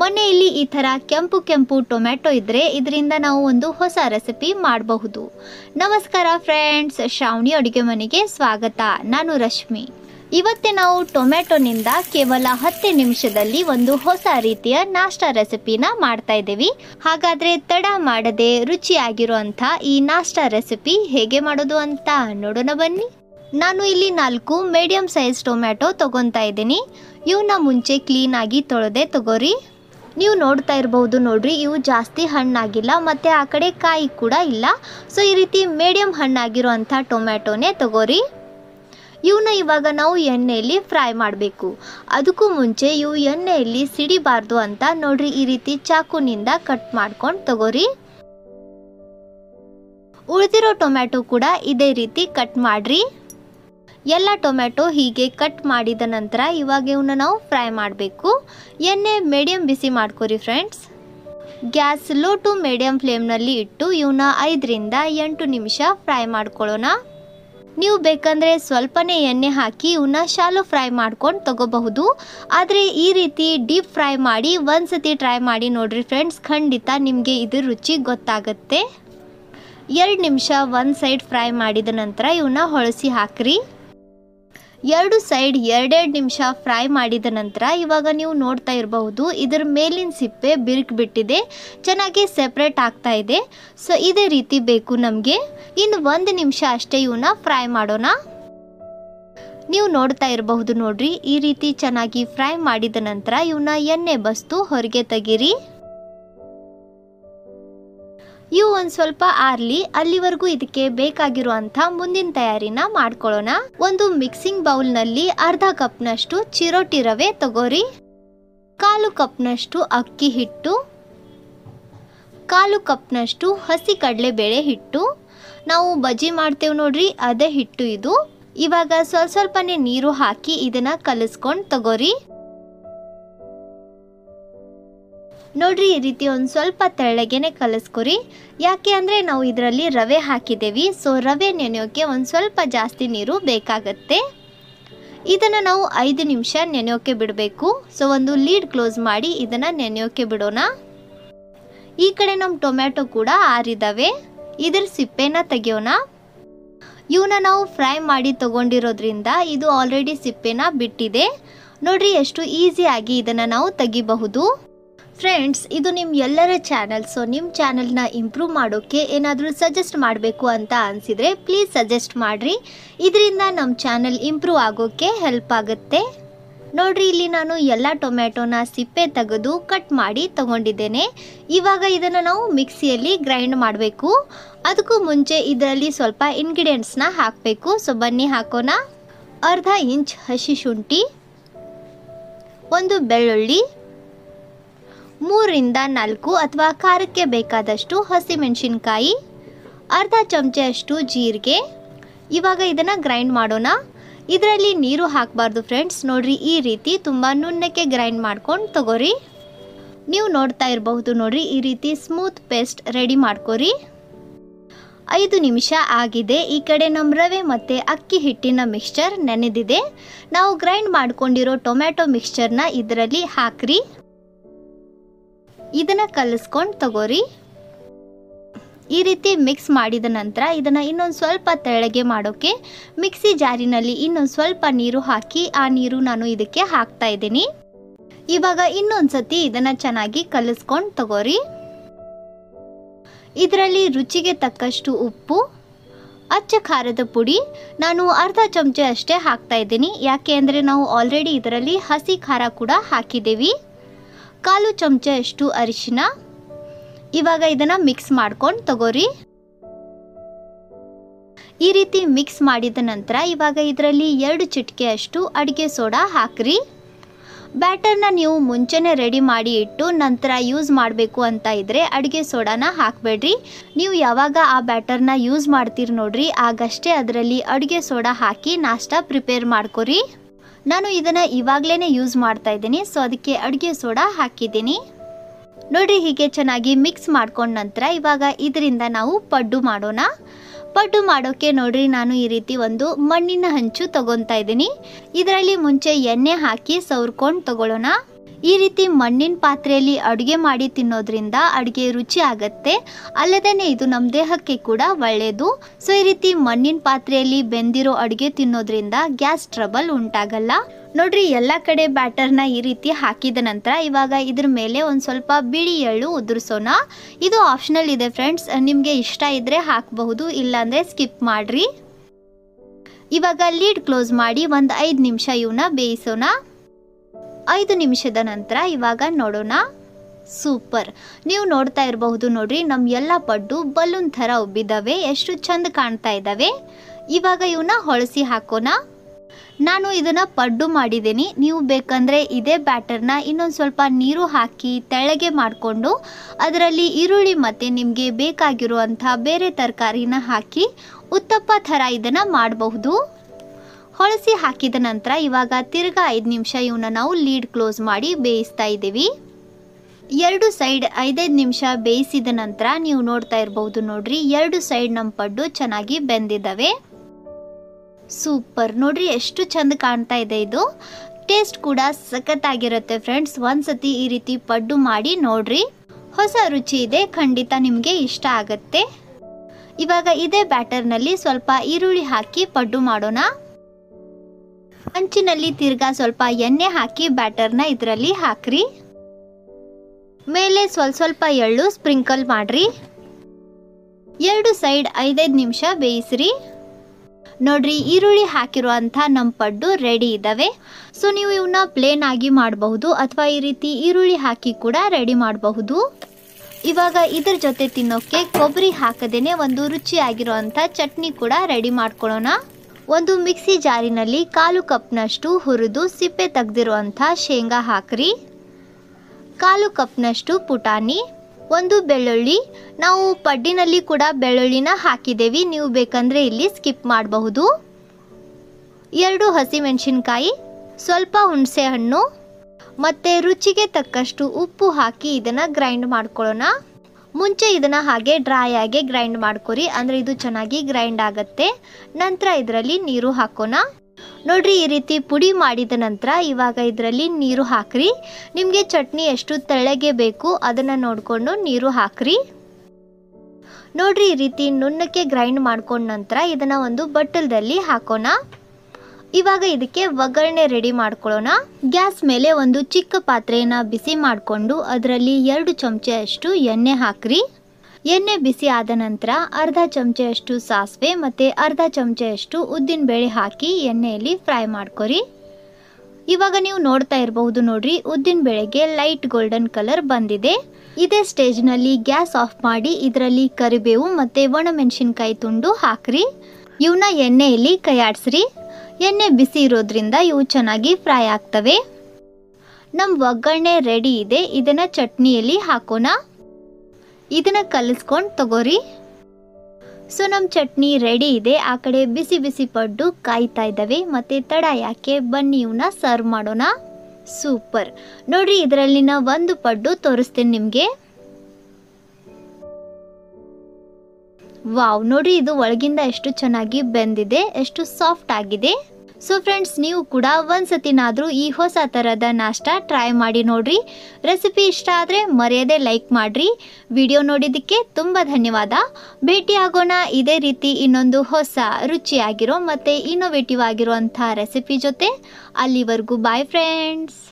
ಮನೆಯಲ್ಲಿ ಈ ಥರ ಕೆಂಪು ಕೆಂಪು ಟೊಮ್ಯಾಟೊ ಇದ್ದರೆ ಇದರಿಂದ ನಾವು ಒಂದು ಹೊಸ ರೆಸಿಪಿ ಮಾಡಬಹುದು ನಮಸ್ಕಾರ ಫ್ರೆಂಡ್ಸ್ ಶ್ರಾವಣಿ ಅಡುಗೆ ಮನೆಗೆ ಸ್ವಾಗತ ನಾನು ರಶ್ಮಿ ಇವತ್ತೇ ನಾವು ಟೊಮ್ಯಾಟೊನಿಂದ ಕೇವಲ ಹತ್ತು ನಿಮಿಷದಲ್ಲಿ ಒಂದು ಹೊಸ ರೀತಿಯ ನಾಷ್ಟಾ ರೆಸಿಪಿನ ಮಾಡ್ತಾ ಇದ್ದೀವಿ ಹಾಗಾದರೆ ತಡ ಮಾಡದೆ ರುಚಿಯಾಗಿರುವಂಥ ಈ ನಾಷ್ಟಾ ರೆಸಿಪಿ ಹೇಗೆ ಮಾಡೋದು ಅಂತ ನೋಡೋಣ ಬನ್ನಿ ನಾನು ಇಲ್ಲಿ ನಾಲ್ಕು ಮೀಡಿಯಂ ಸೈಜ್ ಟೊಮ್ಯಾಟೊ ತಗೊತಾ ಇದ್ದೀನಿ ಇವನ್ನ ಮುಂಚೆ ಕ್ಲೀನಾಗಿ ತೊಳೆದೆ ತಗೋರಿ ನೀವು ನೋಡ್ತಾ ಇರಬಹುದು ನೋಡ್ರಿ ಇವು ಜಾಸ್ತಿ ಹಣ್ಣಾಗಿಲ್ಲ ಮತ್ತು ಆ ಕಡೆ ಕಾಯಿ ಕೂಡ ಇಲ್ಲ ಸೊ ಈ ರೀತಿ ಮೀಡಿಯಂ ಹಣ್ಣಾಗಿರುವಂಥ ಟೊಮ್ಯಾಟೊನೇ ತಗೋರಿ ಇವನ್ನ ಇವಾಗ ನಾವು ಎಣ್ಣೆಯಲ್ಲಿ ಫ್ರೈ ಮಾಡಬೇಕು ಅದಕ್ಕೂ ಮುಂಚೆ ಇವು ಎಣ್ಣೆಯಲ್ಲಿ ಸಿಡಿಬಾರ್ದು ಅಂತ ನೋಡ್ರಿ ಈ ರೀತಿ ಚಾಕುನಿಂದ ಕಟ್ ಮಾಡ್ಕೊಂಡು ತಗೋರಿ ಉಳಿದಿರೋ ಟೊಮ್ಯಾಟೊ ಕೂಡ ಇದೇ ರೀತಿ ಕಟ್ ಮಾಡ್ರಿ ಎಲ್ಲ ಟೊಮ್ಯಾಟೊ ಹೀಗೆ ಕಟ್ ಮಾಡಿದ ನಂತರ ಇವಾಗ ಇವನ್ನ ನಾವು ಫ್ರೈ ಮಾಡಬೇಕು ಎಣ್ಣೆ ಮೀಡಿಯಮ್ ಬಿಸಿ ಮಾಡ್ಕೊರಿ friends gas low to medium ಫ್ಲೇಮ್ನಲ್ಲಿ ಇಟ್ಟು ಇವನ್ನ ಐದರಿಂದ ಎಂಟು ನಿಮಿಷ ಫ್ರೈ ಮಾಡ್ಕೊಳ್ಳೋಣ ನೀವು ಬೇಕಂದರೆ ಸ್ವಲ್ಪನೇ ಎಣ್ಣೆ ಹಾಕಿ ಇವನ್ನ ಶಾಲೋ ಫ್ರೈ ಮಾಡ್ಕೊಂಡು ತಗೋಬಹುದು ಆದರೆ ಈ ರೀತಿ ಡೀಪ್ ಫ್ರೈ ಮಾಡಿ ಒಂದ್ಸತಿ ಟ್ರೈ ಮಾಡಿ ನೋಡ್ರಿ ಫ್ರೆಂಡ್ಸ್ ಖಂಡಿತ ನಿಮಗೆ ಇದ್ರ ರುಚಿ ಗೊತ್ತಾಗುತ್ತೆ ಎರಡು ನಿಮಿಷ ಒಂದು ಸೈಡ್ ಫ್ರೈ ಮಾಡಿದ ನಂತರ ಇವನ್ನ ಹೊಳಸಿ ಹಾಕ್ರಿ ಎರಡು ಸೈಡ್ ಎರಡೆರಡು ನಿಮಿಷ ಫ್ರೈ ಮಾಡಿದ ನಂತರ ಇವಾಗ ನೀವು ನೋಡ್ತಾ ಇರಬಹುದು ಇದರ ಮೇಲಿನ ಸಿಪ್ಪೆ ಬಿರುಕು ಬಿಟ್ಟಿದೆ ಚೆನ್ನಾಗಿ ಸೆಪ್ರೇಟ್ ಆಗ್ತಾ ಇದೆ ಸೊ ಇದೇ ರೀತಿ ಬೇಕು ನಮಗೆ ಇನ್ನು ಒಂದು ನಿಮಿಷ ಅಷ್ಟೇ ಇವನ್ನ ಫ್ರೈ ಮಾಡೋಣ ನೀವು ನೋಡ್ತಾ ಇರಬಹುದು ನೋಡ್ರಿ ಈ ರೀತಿ ಚೆನ್ನಾಗಿ ಫ್ರೈ ಮಾಡಿದ ನಂತರ ಇವನ್ನ ಎಣ್ಣೆ ಬಸ್ತು ಹೊರಗೆ ತೆಗೀರಿ ಇವು ಒಂದು ಸ್ವಲ್ಪ ಆರ್ಲಿ ಅಲ್ಲಿವರೆಗೂ ಇದಕ್ಕೆ ಬೇಕಾಗಿರುವಂಥ ಮುಂದಿನ ತಯಾರಿನ ಮಾಡ್ಕೊಳ್ಳೋಣ ಒಂದು ಮಿಕ್ಸಿಂಗ್ ಬೌಲ್ನಲ್ಲಿ ಅರ್ಧ ಕಪ್ನಷ್ಟು ಚಿರೋಟಿ ರವೆ ತಗೋರಿ ಕಾಲು ಕಪ್ನಷ್ಟು ಅಕ್ಕಿ ಹಿಟ್ಟು ಕಾಲು ಕಪ್ನಷ್ಟು ಹಸಿ ಕಡಲೆಬೇಳೆ ಹಿಟ್ಟು ನಾವು ಬಜ್ಜಿ ಮಾಡ್ತೇವೆ ನೋಡ್ರಿ ಅದೇ ಹಿಟ್ಟು ಇದು ಇವಾಗ ಸ್ವಲ್ಪ ಸ್ವಲ್ಪನೇ ನೀರು ಹಾಕಿ ಇದನ್ನ ಕಲಿಸ್ಕೊಂಡು ತಗೋರಿ ನೋಡ್ರಿ ಈ ರೀತಿ ಒಂದು ಸ್ವಲ್ಪ ತೆಳ್ಳಗೆನೆ ಕಲಿಸ್ಕೊರಿ ಯಾಕೆ ಅಂದರೆ ನಾವು ಇದರಲ್ಲಿ ರವೆ ಹಾಕಿದ್ದೇವೆ ಸೊ ರವೆ ನೆನೆಯೋಕ್ಕೆ ಒಂದು ಸ್ವಲ್ಪ ಜಾಸ್ತಿ ನೀರು ಬೇಕಾಗತ್ತೆ ಇದನ್ನು ನಾವು ಐದು ನಿಮಿಷ ನೆನೆಯೋಕ್ಕೆ ಬಿಡಬೇಕು ಸೊ ಒಂದು ಲೀಡ್ ಕ್ಲೋಸ್ ಮಾಡಿ ಇದನ್ನು ನೆನೆಯೋಕ್ಕೆ ಬಿಡೋಣ ಈ ಕಡೆ ನಮ್ಮ ಟೊಮ್ಯಾಟೊ ಕೂಡ ಆರಿದಾವೆ ಇದರ ಸಿಪ್ಪೆನ ತೆಗಿಯೋಣ ಇವನ್ನ ನಾವು ಫ್ರೈ ಮಾಡಿ ತಗೊಂಡಿರೋದ್ರಿಂದ ಇದು ಆಲ್ರೆಡಿ ಸಿಪ್ಪೆನ ಬಿಟ್ಟಿದೆ ನೋಡ್ರಿ ಎಷ್ಟು ಈಸಿಯಾಗಿ ಇದನ್ನು ನಾವು ತೆಗಿಬಹುದು ಫ್ರೆಂಡ್ಸ್ ಇದು ನಿಮ್ಮ ಎಲ್ಲರ ಚಾನಲ್ ಸೊ ನಿಮ್ಮ ಚಾನಲ್ನ ಇಂಪ್ರೂವ್ ಮಾಡೋಕ್ಕೆ ಏನಾದರೂ ಸಜೆಸ್ಟ್ ಮಾಡಬೇಕು ಅಂತ ಅನಿಸಿದರೆ ಪ್ಲೀಸ್ ಸಜೆಸ್ಟ್ ಮಾಡಿರಿ ಇದರಿಂದ ನಮ್ಮ ಚಾನಲ್ ಇಂಪ್ರೂವ್ ಆಗೋಕ್ಕೆ ಹೆಲ್ಪ್ ಆಗುತ್ತೆ ನೋಡ್ರಿ ಇಲ್ಲಿ ನಾನು ಎಲ್ಲ ಟೊಮ್ಯಾಟೊನ ಸಿಪ್ಪೆ ತೆಗೆದು ಕಟ್ ಮಾಡಿ ತಗೊಂಡಿದ್ದೇನೆ ಇವಾಗ ಇದನ್ನು ನಾವು ಮಿಕ್ಸಿಯಲ್ಲಿ ಗ್ರೈಂಡ್ ಮಾಡಬೇಕು ಅದಕ್ಕೂ ಮುಂಚೆ ಇದರಲ್ಲಿ ಸ್ವಲ್ಪ ಇಂಗ್ರೀಡಿಯೆಂಟ್ಸ್ನ ಹಾಕಬೇಕು ಸೊ ಬನ್ನಿ ಹಾಕೋಣ ಅರ್ಧ ಇಂಚ್ ಹಸಿ ಶುಂಠಿ ಒಂದು ಬೆಳ್ಳುಳ್ಳಿ ಮೂರರಿಂದ ನಾಲ್ಕು ಅಥವಾ ಖಾರಕ್ಕೆ ಬೇಕಾದಷ್ಟು ಹಸಿಮೆಣಸಿನ್ಕಾಯಿ ಅರ್ಧ ಚಮಚೆಯಷ್ಟು ಜೀರಿಗೆ ಇವಾಗ ಇದನ್ನು ಗ್ರೈಂಡ್ ಮಾಡೋಣ ಇದರಲ್ಲಿ ನೀರು ಹಾಕಬಾರ್ದು ಫ್ರೆಂಡ್ಸ್ ನೋಡ್ರಿ ಈ ರೀತಿ ತುಂಬ ನುಣ್ಣಕ್ಕೆ ಗ್ರೈಂಡ್ ಮಾಡ್ಕೊಂಡು ತಗೋರಿ ನೀವು ನೋಡ್ತಾ ಇರಬಹುದು ನೋಡ್ರಿ ಈ ರೀತಿ ಸ್ಮೂತ್ ಪೇಸ್ಟ್ ರೆಡಿ ಮಾಡ್ಕೊರಿ ಐದು ನಿಮಿಷ ಆಗಿದೆ ಈ ಕಡೆ ನಮ್ಮ ರವೆ ಮತ್ತು ಅಕ್ಕಿ ಹಿಟ್ಟಿನ ಮಿಕ್ಸ್ಚರ್ ನೆನೆದಿದೆ ನಾವು ಗ್ರೈಂಡ್ ಮಾಡ್ಕೊಂಡಿರೋ ಟೊಮ್ಯಾಟೊ ಮಿಕ್ಸ್ಚರ್ನ ಇದರಲ್ಲಿ ಹಾಕ್ರಿ ಇದನ್ನ ಕಲಿಸ್ಕೊಂಡು ತಗೋರಿ ಈ ರೀತಿ ಮಿಕ್ಸ್ ಮಾಡಿದ ನಂತರ ಇದನ್ನು ಇನ್ನೊಂದು ಸ್ವಲ್ಪ ತೆಳ್ಳಗೆ ಮಾಡೋಕ್ಕೆ ಮಿಕ್ಸಿ ಜಾರಿನಲ್ಲಿ ಇನ್ನೊಂದು ಸ್ವಲ್ಪ ನೀರು ಹಾಕಿ ಆ ನೀರು ನಾನು ಇದಕ್ಕೆ ಹಾಕ್ತಾ ಇದ್ದೀನಿ ಇವಾಗ ಇನ್ನೊಂದು ಸತಿ ಇದನ್ನು ಚೆನ್ನಾಗಿ ಕಲಿಸ್ಕೊಂಡು ತಗೋರಿ ಇದರಲ್ಲಿ ರುಚಿಗೆ ತಕ್ಕಷ್ಟು ಉಪ್ಪು ಅಚ್ಚ ಖಾರದ ಪುಡಿ ನಾನು ಅರ್ಧ ಚಮಚ ಅಷ್ಟೇ ಹಾಕ್ತಾ ಇದ್ದೀನಿ ಯಾಕೆ ಅಂದರೆ ನಾವು ಆಲ್ರೆಡಿ ಇದರಲ್ಲಿ ಹಸಿ ಖಾರ ಕೂಡ ಹಾಕಿದ್ದೀವಿ ಕಾಲು ಚಮಚಷ್ಟು ಅರಿಶಿನ ಇವಾಗ ಇದನ್ನು ಮಿಕ್ಸ್ ಮಾಡ್ಕೊಂಡು ತಗೋರಿ ಈ ರೀತಿ ಮಿಕ್ಸ್ ಮಾಡಿದ ನಂತರ ಇವಾಗ ಇದರಲ್ಲಿ ಎರಡು ಚಿಟಿಕೆ ಅಷ್ಟು ಅಡುಗೆ ಸೋಡಾ ಹಾಕ್ರಿ ಬ್ಯಾಟರ್ನ ನೀವು ಮುಂಚೆನೇ ರೆಡಿ ಮಾಡಿ ಇಟ್ಟು ನಂತರ ಯೂಸ್ ಮಾಡಬೇಕು ಅಂತ ಇದ್ದರೆ ಅಡುಗೆ ಸೋಡಾನ ಹಾಕಬೇಡ್ರಿ ನೀವು ಯಾವಾಗ ಆ ಬ್ಯಾಟರ್ನ ಯೂಸ್ ಮಾಡ್ತೀರಿ ನೋಡ್ರಿ ಆಗಷ್ಟೇ ಅದರಲ್ಲಿ ಅಡುಗೆ ಸೋಡಾ ಹಾಕಿ ನಾಷ್ಟ ಪ್ರಿಪೇರ್ ಮಾಡ್ಕೊರಿ ನಾನು ಇದನ್ನು ಇವಾಗಲೇ ಯೂಸ್ ಮಾಡ್ತಾ ಇದ್ದೀನಿ ಸೊ ಅದಕ್ಕೆ ಅಡುಗೆ ಸೋಡಾ ಹಾಕಿದ್ದೀನಿ ನೋಡ್ರಿ ಹೀಗೆ ಚೆನ್ನಾಗಿ ಮಿಕ್ಸ್ ಮಾಡ್ಕೊಂಡ ನಂತರ ಇವಾಗ ಇದರಿಂದ ನಾವು ಪಡ್ಡು ಮಾಡೋಣ ಪಡ್ಡು ಮಾಡೋಕ್ಕೆ ನೋಡ್ರಿ ನಾನು ಈ ರೀತಿ ಒಂದು ಮಣ್ಣಿನ ಹಂಚು ತಗೊತಾ ಇದ್ದೀನಿ ಇದರಲ್ಲಿ ಮುಂಚೆ ಎಣ್ಣೆ ಹಾಕಿ ಸವರ್ಕೊಂಡು ತಗೊಳ್ಳೋಣ ಈ ರೀತಿ ಮಣ್ಣಿನ ಪಾತ್ರೆಯಲ್ಲಿ ಅಡುಗೆ ಮಾಡಿ ತಿನ್ನೋದ್ರಿಂದ ಅಡುಗೆ ರುಚಿ ಆಗತ್ತೆ ಅಲ್ಲದೇ ಇದು ನಮ್ಮ ದೇಹಕ್ಕೆ ಕೂಡ ಒಳ್ಳೆಯದು ಸೊ ಈ ರೀತಿ ಮಣ್ಣಿನ ಪಾತ್ರೆಯಲ್ಲಿ ಬೆಂದಿರೋ ಅಡುಗೆ ತಿನ್ನೋದ್ರಿಂದ ಗ್ಯಾಸ್ ಟ್ರಬಲ್ ಉಂಟಾಗಲ್ಲ ನೋಡ್ರಿ ಎಲ್ಲ ಕಡೆ ಬ್ಯಾಟರ್ನ ಈ ರೀತಿ ಹಾಕಿದ ನಂತರ ಇವಾಗ ಇದ್ರ ಮೇಲೆ ಒಂದು ಸ್ವಲ್ಪ ಬಿಳಿ ಎಳ್ಳು ಉದುರಿಸೋಣ ಇದು ಆಪ್ಷನಲ್ ಇದೆ ಫ್ರೆಂಡ್ಸ್ ನಿಮಗೆ ಇಷ್ಟ ಇದ್ದರೆ ಹಾಕಬಹುದು ಇಲ್ಲಾಂದರೆ ಸ್ಕಿಪ್ ಮಾಡಿರಿ ಇವಾಗ ಲೀಡ್ ಕ್ಲೋಸ್ ಮಾಡಿ ಒಂದು ಐದು ನಿಮಿಷ ಇವನ್ನ ಬೇಯಿಸೋಣ ಐದು ನಿಮಿಷದ ನಂತರ ಇವಾಗ ನೋಡೋಣ ಸೂಪರ್ ನೀವು ನೋಡ್ತಾ ಇರಬಹುದು ನೋಡ್ರಿ ನಮ್ಮ ಎಲ್ಲ ಪಡ್ಡು ಬಲೂನ್ ಥರ ಉಬ್ಬಿದ್ದಾವೆ ಎಷ್ಟು ಚಂದ ಕಾಣ್ತಾ ಇದ್ದಾವೆ ಇವಾಗ ಇವನ್ನ ಹೊಳಸಿ ಹಾಕೋಣ ನಾನು ಇದನ್ನು ಪಡ್ಡು ಮಾಡಿದ್ದೀನಿ ನೀವು ಬೇಕಂದರೆ ಇದೇ ಬ್ಯಾಟರ್ನ ಇನ್ನೊಂದು ಸ್ವಲ್ಪ ನೀರು ಹಾಕಿ ತೆಳ್ಳಗೆ ಮಾಡಿಕೊಂಡು ಅದರಲ್ಲಿ ಈರುಳ್ಳಿ ಮತ್ತು ನಿಮಗೆ ಬೇಕಾಗಿರುವಂಥ ಬೇರೆ ತರಕಾರಿನ ಹಾಕಿ ಉತ್ತಪ್ಪ ಥರ ಇದನ್ನು ಮಾಡಬಹುದು ಹೊಳಸಿ ಹಾಕಿದ ನಂತರ ಇವಾಗ ತಿರ್ಗಾ ಐದು ನಿಮಿಷ ಇವನ್ನ ನಾವು ಲೀಡ್ ಕ್ಲೋಸ್ ಮಾಡಿ ಬೇಯಿಸ್ತಾ ಇದ್ದೀವಿ ಎರಡು ಸೈಡ್ ಐದೈದು ನಿಮಿಷ ಬೇಯಿಸಿದ ನಂತರ ನೀವು ನೋಡ್ತಾ ಇರಬಹುದು ನೋಡ್ರಿ ಎರಡು ಸೈಡ್ ನಮ್ಮ ಪಡ್ಡು ಚೆನ್ನಾಗಿ ಬೆಂದಿದ್ದಾವೆ ಸೂಪರ್ ನೋಡ್ರಿ ಎಷ್ಟು ಚಂದ ಕಾಣ್ತಾ ಇದೆ ಇದು ಟೇಸ್ಟ್ ಕೂಡ ಸಖತ್ತಾಗಿರುತ್ತೆ ಫ್ರೆಂಡ್ಸ್ ಒಂದ್ಸತಿ ಈ ರೀತಿ ಪಡ್ಡು ಮಾಡಿ ನೋಡ್ರಿ ಹೊಸ ರುಚಿ ಇದೆ ಖಂಡಿತ ನಿಮಗೆ ಇಷ್ಟ ಆಗತ್ತೆ ಇವಾಗ ಇದೇ ಬ್ಯಾಟರ್ನಲ್ಲಿ ಸ್ವಲ್ಪ ಈರುಳ್ಳಿ ಹಾಕಿ ಪಡ್ಡು ಮಾಡೋಣ ಅಂಚಿನಲ್ಲಿ ತಿರ್ಗಾ ಸ್ವಲ್ಪ ಎಣ್ಣೆ ಹಾಕಿ ಬ್ಯಾಟರ್ನ ಇದರಲ್ಲಿ ಹಾಕ್ರಿ ಮೇಲೆ ಸ್ವಲ್ಪ ಸ್ವಲ್ಪ ಎಳ್ಳು ಸ್ಪ್ರಿಂಕಲ್ ಮಾಡ್ರಿ ಎರಡು ಸೈಡ್ ಐದೈದು ನಿಮಿಷ ಬೇಯಿಸ್ರಿ ನೋಡ್ರಿ ಈರುಳ್ಳಿ ಹಾಕಿರುವಂಥ ನಮ್ಮ ಪಡ್ಡು ರೆಡಿ ಇದ್ದಾವೆ ಸೊ ನೀವು ಇವನ್ನ ಪ್ಲೇನ್ ಆಗಿ ಮಾಡಬಹುದು ಅಥವಾ ಈ ರೀತಿ ಈರುಳ್ಳಿ ಹಾಕಿ ಕೂಡ ರೆಡಿ ಮಾಡಬಹುದು ಇವಾಗ ಇದ್ರ ಜೊತೆ ತಿನ್ನೋಕೆ ಕೊಬ್ಬರಿ ಹಾಕದೇನೆ ಒಂದು ರುಚಿಯಾಗಿರುವಂಥ ಚಟ್ನಿ ಕೂಡ ರೆಡಿ ಮಾಡ್ಕೊಳ್ಳೋಣ ಒಂದು ಮಿಕ್ಸಿ ಜಾರಿನಲ್ಲಿ ಕಾಲು ಕಪ್ನಷ್ಟು ಹುರಿದು ಸಿಪ್ಪೆ ತೆಗೆದಿರುವಂಥ ಶೇಂಗಾ ಹಾಕ್ರಿ ಕಾಲು ಕಪ್ನಷ್ಟು ಪುಟಾಣಿ ಒಂದು ಬೆಳ್ಳುಳ್ಳಿ ನಾವು ಪಡ್ಡಿನಲ್ಲಿ ಕೂಡ ಬೆಳ್ಳುಳ್ಳಿನ ಹಾಕಿದ್ದೇವೆ ನೀವು ಬೇಕಂದರೆ ಇಲ್ಲಿ ಸ್ಕಿಪ್ ಮಾಡಬಹುದು ಎರಡು ಹಸಿಮೆಣಸಿನ್ಕಾಯಿ ಸ್ವಲ್ಪ ಹುಣಸೆ ಹಣ್ಣು ಮತ್ತು ರುಚಿಗೆ ತಕ್ಕಷ್ಟು ಉಪ್ಪು ಹಾಕಿ ಇದನ್ನು ಗ್ರೈಂಡ್ ಮಾಡ್ಕೊಳ್ಳೋಣ ಮುಂಚೆ ಇದನ್ನು ಹಾಗೆ ಡ್ರೈ ಆಗಿ ಗ್ರೈಂಡ್ ಮಾಡ್ಕೊರಿ ಅಂದರೆ ಇದು ಚೆನ್ನಾಗಿ ಗ್ರೈಂಡ್ ಆಗುತ್ತೆ ನಂತರ ಇದರಲ್ಲಿ ನೀರು ಹಾಕೋಣ ನೋಡ್ರಿ ಈ ರೀತಿ ಪುಡಿ ಮಾಡಿದ ನಂತರ ಇವಾಗ ಇದರಲ್ಲಿ ನೀರು ಹಾಕ್ರಿ ನಿಮಗೆ ಚಟ್ನಿ ಎಷ್ಟು ತೆಳ್ಳಗೆ ಬೇಕು ಅದನ್ನು ನೋಡಿಕೊಂಡು ನೀರು ಹಾಕ್ರಿ ನೋಡ್ರಿ ಈ ರೀತಿ ನುಣ್ಣಕ್ಕೆ ಗ್ರೈಂಡ್ ಮಾಡ್ಕೊಂಡ ನಂತರ ಇದನ್ನು ಒಂದು ಬಟ್ಟಲದಲ್ಲಿ ಹಾಕೋಣ ಇವಾಗ ಇದಕ್ಕೆ ಒಗ್ಗರಣೆ ರೆಡಿ ಮಾಡ್ಕೊಳ್ಳೋಣ ಗ್ಯಾಸ್ ಮೇಲೆ ಒಂದು ಚಿಕ್ಕ ಪಾತ್ರೆಯನ್ನು ಬಿಸಿ ಮಾಡಿಕೊಂಡು ಅದರಲ್ಲಿ ಎರಡು ಚಮಚೆಯಷ್ಟು ಎಣ್ಣೆ ಹಾಕ್ರಿ ಎಣ್ಣೆ ಬಿಸಿ ಆದ ನಂತರ ಅರ್ಧ ಚಮಚೆಯಷ್ಟು ಸಾಸಿವೆ ಮತ್ತು ಅರ್ಧ ಚಮಚೆಯಷ್ಟು ಉದ್ದಿನ ಬೇಳೆ ಹಾಕಿ ಎಣ್ಣೆಯಲ್ಲಿ ಫ್ರೈ ಮಾಡ್ಕೊರಿ ಇವಾಗ ನೀವು ನೋಡ್ತಾ ಇರಬಹುದು ನೋಡ್ರಿ ಉದ್ದಿನ ಬೇಳೆಗೆ ಲೈಟ್ ಗೋಲ್ಡನ್ ಕಲರ್ ಬಂದಿದೆ ಇದೇ ಸ್ಟೇಜ್ನಲ್ಲಿ ಗ್ಯಾಸ್ ಆಫ್ ಮಾಡಿ ಇದರಲ್ಲಿ ಕರಿಬೇವು ಮತ್ತು ಒಣಮೆಣಸಿನ್ಕಾಯಿ ತುಂಡು ಹಾಕ್ರಿ ಇವನ್ನ ಎಣ್ಣೆಯಲ್ಲಿ ಕೈಯಾಡಿಸ್ರಿ ಎಣ್ಣೆ ಬಿಸಿ ಇರೋದ್ರಿಂದ ಇವು ಚೆನ್ನಾಗಿ ಫ್ರೈ ಆಗ್ತವೆ ನಮ್ಮ ಒಗ್ಗರಣೆ ರೆಡಿ ಇದೆ ಇದನ್ನು ಚಟ್ನಿಯಲ್ಲಿ ಹಾಕೋಣ ಇದನ್ನು ಕಲಿಸ್ಕೊಂಡು ತಗೋರಿ ಸೊ ನಮ್ಮ ಚಟ್ನಿ ರೆಡಿ ಇದೆ ಆ ಕಡೆ ಬಿಸಿ ಬಿಸಿ ಪಡ್ಡು ಕಾಯ್ತಾ ಇದ್ದಾವೆ ಮತ್ತು ತಡ ಯಾಕೆ ಬನ್ನಿ ಇವನ್ನ ಸರ್ವ್ ಮಾಡೋಣ ಸೂಪರ್ ನೋಡ್ರಿ ಇದರಲ್ಲಿನ ಒಂದು ಪಡ್ಡು ತೋರಿಸ್ತೀನಿ ನಿಮಗೆ ವಾವ್ ನೋಡ್ರಿ ಇದು ಒಳಗಿಂದ ಎಷ್ಟು ಚೆನ್ನಾಗಿ ಬೆಂದಿದೆ ಎಷ್ಟು ಸಾಫ್ಟ್ ಆಗಿದೆ ಸೊ ಫ್ರೆಂಡ್ಸ್ ನೀವು ಕೂಡ ಒಂದ್ಸತಿನಾದರೂ ಈ ಹೊಸ ಥರದ ನಾಷ್ಟ ಟ್ರೈ ಮಾಡಿ ನೋಡ್ರಿ ರೆಸಿಪಿ ಇಷ್ಟ ಆದರೆ ಮರೆಯದೆ ಲೈಕ್ ಮಾಡಿರಿ ವಿಡಿಯೋ ನೋಡಿದ್ದಕ್ಕೆ ತುಂಬ ಧನ್ಯವಾದ ಭೇಟಿ ಆಗೋಣ ಇದೇ ರೀತಿ ಇನ್ನೊಂದು ಹೊಸ ರುಚಿಯಾಗಿರೋ ಮತ್ತು ಇನ್ನೋವೇಟಿವ್ ಆಗಿರುವಂಥ ರೆಸಿಪಿ ಜೊತೆ ಅಲ್ಲಿವರೆಗೂ ಬಾಯ್ ಫ್ರೆಂಡ್ಸ್